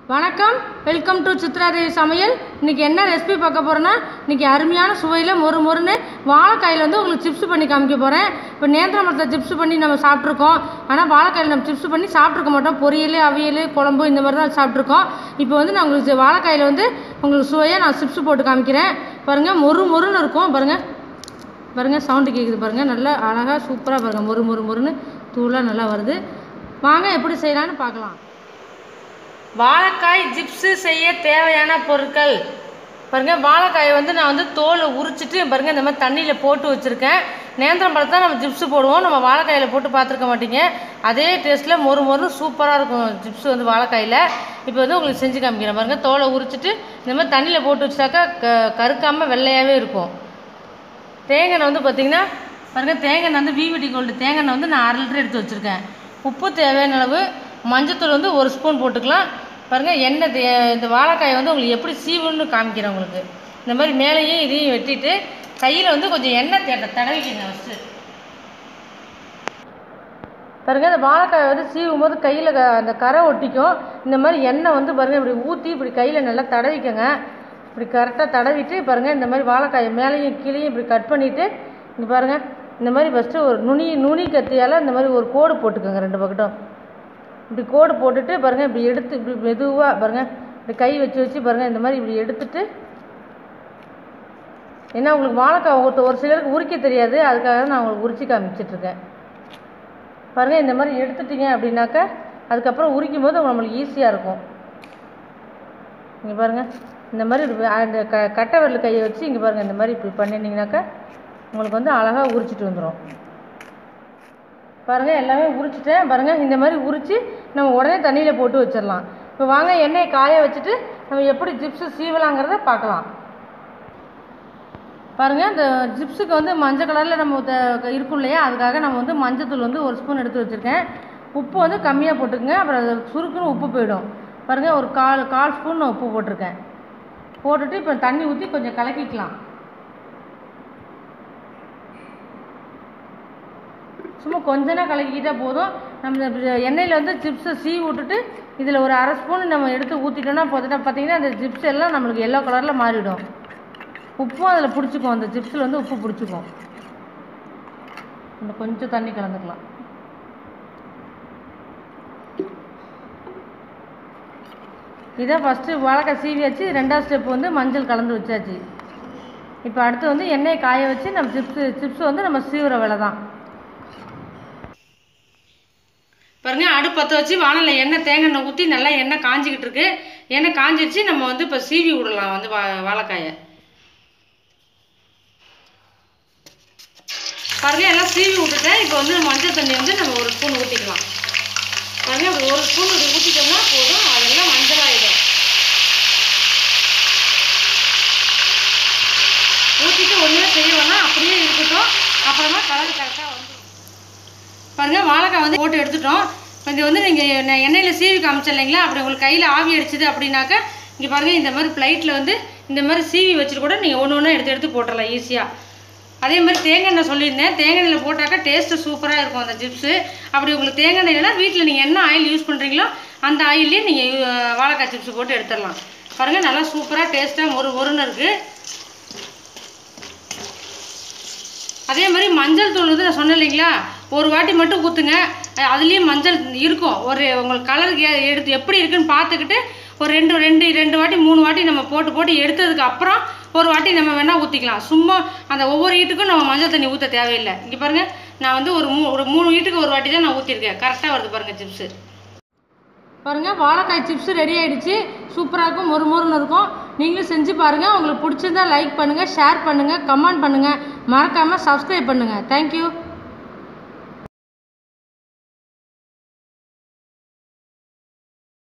வணக்கம் welcome to சித்ராதேவி சமையல் இன்றைக்கி என்ன ரெசிபி பார்க்க போகிறேன்னா இன்றைக்கி அருமையான சுவையில் மொறு மொறுன்னு வாழைக்காயில் வந்து உங்களுக்கு சிப்ஸ் பண்ணி காமிக்க போகிறேன் இப்போ நேந்திர மரத்தை சிப்ஸ் பண்ணி நம்ம சாப்பிட்ருக்கோம் ஆனால் வாழைக்காயில் நம்ம சிப்ஸ் பண்ணி சாப்பிட்ருக்க மாட்டோம் பொரியல் அவியல் குழம்பு இந்த மாதிரி தான் சாப்பிட்ருக்கோம் இப்போ வந்து நான் உங்களுக்கு வாழைக்காயில் வந்து உங்களுக்கு சுவையாக நான் சிப்ஸ் போட்டு காமிக்கிறேன் பாருங்கள் மொறு மொறுன்னு இருக்கும் பாருங்கள் பாருங்கள் சவுண்டு கேட்குது பாருங்கள் நல்லா அழகாக சூப்பராக பாருங்கள் மொறு மொறு மொறுன்னு தூளாக நல்லா வருது வாங்க எப்படி செய்யலான்னு பார்க்கலாம் வாழைக்காய் ஜிப்ஸு செய்ய தேவையான பொருட்கள் பாருங்கள் வாழைக்காயை வந்து நான் வந்து தோலை உரிச்சிட்டு பாருங்கள் இந்த மாதிரி தண்ணியில் போட்டு வச்சுருக்கேன் நேந்திரம் பழத்தை நம்ம ஜிப்ஸு போடுவோம் நம்ம வாழைக்காயில் போட்டு பார்த்துருக்க மாட்டீங்க அதே டேஸ்ட்டில் மொறு மொறு சூப்பராக இருக்கும் ஜிப்ஸு வந்து வாழைக்காயில் இப்போ வந்து உங்களுக்கு செஞ்சு காமிக்கிறேன் பாருங்கள் தோலை உரிச்சிட்டு இந்த மாதிரி தண்ணியில் போட்டு வச்சாக்கா க கருக்காமல் வெள்ளையாகவே இருக்கும் தேங்காய் வந்து பார்த்திங்கன்னா பாருங்கள் தேங்காய் வந்து விவிடி கோல்டு தேங்காய் வந்து நான் அரை லிட்டர் எடுத்து வச்சுருக்கேன் உப்பு தேவையான அளவு மஞ்சத்தூள் வந்து ஒரு ஸ்பூன் போட்டுக்கலாம் பாருங்கள் எண்ணெய் தே இந்த வாழைக்காயை வந்து உங்களுக்கு எப்படி சீவுன்னு காமிக்கிறேன் உங்களுக்கு இந்த மாதிரி மேலேயும் இதையும் வெட்டிட்டு கையில் வந்து கொஞ்சம் எண்ணெய் தேட்ட தடவிக்கங்க ஃபஸ்ட்டு பாருங்கள் இந்த வாழைக்காயை வந்து சீவும் போது கையில் அந்த கரை ஒட்டிக்கும் இந்த மாதிரி எண்ணெய் வந்து பாருங்கள் இப்படி ஊற்றி இப்படி கையில் நல்லா தடவிக்கங்க இப்படி கரெக்டாக தடவிட்டு பாருங்கள் இந்த மாதிரி வாழைக்காயை மேலேயும் கீழேயும் இப்படி கட் பண்ணிவிட்டு இங்கே பாருங்கள் இந்த மாதிரி ஃபஸ்ட்டு ஒரு நுனி நுனி கத்தியால் இந்த மாதிரி ஒரு கோடு போட்டுக்கோங்க ரெண்டு பக்கட்டும் இப்படி கோடு போட்டுட்டு பாருங்கள் இப்படி எடுத்து இப்படி மெதுவாக பாருங்கள் இப்படி கை வச்சு வச்சு பாருங்கள் இந்த மாதிரி இப்படி எடுத்துட்டு ஏன்னா உங்களுக்கு வாழைக்காய் ஒரு ஒரு சிலருக்கு உரிக்க தெரியாது அதுக்காக தான் நான் உங்களுக்கு உரிச்சு காமிச்சிட்ருக்கேன் பாருங்கள் இந்த மாதிரி எடுத்துட்டீங்க அப்படின்னாக்கா அதுக்கப்புறம் உரிக்கும் போது நம்மளுக்கு ஈஸியாக இருக்கும் இங்கே பாருங்கள் இந்த மாதிரி இப்படி அந்த க கட்டை விரல் கையை வச்சு இங்கே பாருங்கள் இந்த மாதிரி இப்படி பண்ணினீங்கனாக்கா உங்களுக்கு வந்து அழகாக உரிச்சிட்டு வந்துடும் பாருங்கள் எல்லாமே உரிச்சிட்டேன் பாருங்கள் இந்த மாதிரி உரித்து நம்ம உடனே தண்ணியில் போட்டு வச்சிடலாம் இப்போ வாங்க எண்ணெயை காய வச்சுட்டு நம்ம எப்படி ஜிப்ஸு சீவலாங்கிறத பார்க்கலாம் பாருங்கள் இந்த ஜிப்ஸுக்கு வந்து மஞ்சள் கலரில் நம்ம த- இருக்கும் இல்லையா அதுக்காக நம்ம வந்து மஞ்சத்தூள் வந்து ஒரு ஸ்பூன் எடுத்து வச்சுருக்கேன் உப்பு வந்து கம்மியாக போட்டுக்கங்க அப்புறம் அது சுருக்குன்னு உப்பு போயிடும் பாருங்கள் ஒரு கால் கால் ஸ்பூன் நான் உப்பு போட்டிருக்கேன் போட்டுட்டு இப்போ தண்ணி ஊற்றி கொஞ்சம் கலக்கிக்கலாம் சும்மா கொஞ்ச நேரம் கலக்கிக்கிட்டால் போதும் நம்ம இந்த எண்ணெயில் வந்து சிப்ஸை சீவி விட்டுட்டு இதில் ஒரு அரை ஸ்பூன் நம்ம எடுத்து ஊற்றிட்டோம்னா போதுட்டா பார்த்தீங்கன்னா அந்த சிப்ஸ் எல்லாம் நம்மளுக்கு எல்லோ கலரில் மாறிடும் உப்பும் அதில் பிடிச்சிக்கும் அந்த சிப்ஸில் வந்து உப்பு பிடிச்சிக்கும் இன்னும் கொஞ்சம் தண்ணி கலந்துக்கலாம் இதை ஃபஸ்ட்டு வாழைக்காய் சீவி வச்சு ரெண்டாவது ஸ்டெப் வந்து மஞ்சள் கலந்து வச்சாச்சு இப்போ அடுத்து வந்து எண்ணெயை காய வச்சு நம்ம சிப்ஸு சிப்ஸ் வந்து நம்ம சீவுற வேலை தான் பாருங்க அடுப்பு பற்ற வச்சு வானலில் எண்ணெய் தேங்காய் எண்ணெய் ஊற்றி நல்லா எண்ணெய் காஞ்சிக்கிட்டு இருக்கு எண்ணெய் காஞ்சிடுச்சு நம்ம வந்து இப்போ சீவி விடலாம் வந்து வா வாழைக்காயை பாருங்க எல்லாம் சீவி விட்டுட்டேன் இப்போ வந்து மஞ்சள் தண்ணி வந்து நம்ம ஒரு ஸ்பூன் ஊற்றிக்கலாம் பாருங்க அப்படி ஒரு ஸ்பூன் இப்படி ஊற்றிட்டோம்னா போதும் அதெல்லாம் மஞ்சள் ஆகிடும் ஊற்றிட்டு ஒன்றுமே செய்ய வேணாம் அப்படியே இருக்கட்டும் அப்புறமா கலர் கரெக்டாக வந்துடும் பாருங்க வாழைக்காய் வந்து போட்டு எடுத்துட்டோம் இப்போ இது வந்து நீங்கள் எண்ணெயில் சீவி காமிச்ச இல்லைங்களா அப்படி உங்களுக்கு கையில் ஆவி அடிச்சுது அப்படின்னாக்கா இங்கே பாருங்கள் இந்த மாதிரி பிளைட்டில் வந்து இந்த மாதிரி சீவி வச்சுட்டு கூட நீங்கள் ஒன்று ஒன்று எடுத்து எடுத்து போட்டுடலாம் ஈஸியாக அதே மாதிரி தேங்காய் எண்ணெய் சொல்லியிருந்தேன் தேங்காய் எண்ணெயில் போட்டாக்கா டேஸ்ட்டு சூப்பராக இருக்கும் அந்த சிப்ஸு அப்படி உங்களுக்கு தேங்காய் எண்ணெய்னா வீட்டில் நீங்கள் என்ன ஆயில் யூஸ் பண்ணுறீங்களோ அந்த ஆயிலே நீங்கள் வாழைக்காய் சிப்ஸ் போட்டு எடுத்துடலாம் பாருங்கள் நல்லா சூப்பராக டேஸ்ட்டாக ஒரு ஒருன்னு இருக்குது அதே மாதிரி மஞ்சள் தூள் வந்து நான் சொன்னேன் இல்லைங்களா ஒரு வாட்டி மட்டும் ஊற்றுங்க அதுலேயும் மஞ்சள் இருக்கும் ஒரு உங்களுக்கு கலருக்கு எடுத்து எப்படி இருக்குன்னு பார்த்துக்கிட்டு ஒரு ரெண்டு ரெண்டு ரெண்டு வாட்டி மூணு வாட்டி நம்ம போட்டு போட்டு எடுத்ததுக்கு அப்புறம் ஒரு வாட்டி நம்ம வேணால் ஊற்றிக்கலாம் சும்மா அந்த ஒவ்வொரு வீட்டுக்கும் நம்ம மஞ்சள் தண்ணி ஊற்ற தேவையில்லை இங்கே பாருங்கள் நான் வந்து ஒரு மூ ஒரு மூணு வீட்டுக்கு ஒரு வாட்டி தான் நான் ஊற்றிருக்கேன் கரெக்டாக வருது பாருங்கள் சிப்ஸு பாருங்கள் வாழைக்காய் சிப்ஸ் ரெடி ஆயிடுச்சு சூப்பராக இருக்கும் மொறு மொறுன்னு இருக்கும் நீங்களும் செஞ்சு பாருங்கள் உங்களுக்கு பிடிச்சிருந்தா லைக் பண்ணுங்கள் ஷேர் பண்ணுங்கள் கமெண்ட் பண்ணுங்கள் மறக்காமல் சப்ஸ்கிரைப் பண்ணுங்கள் தேங்க்யூ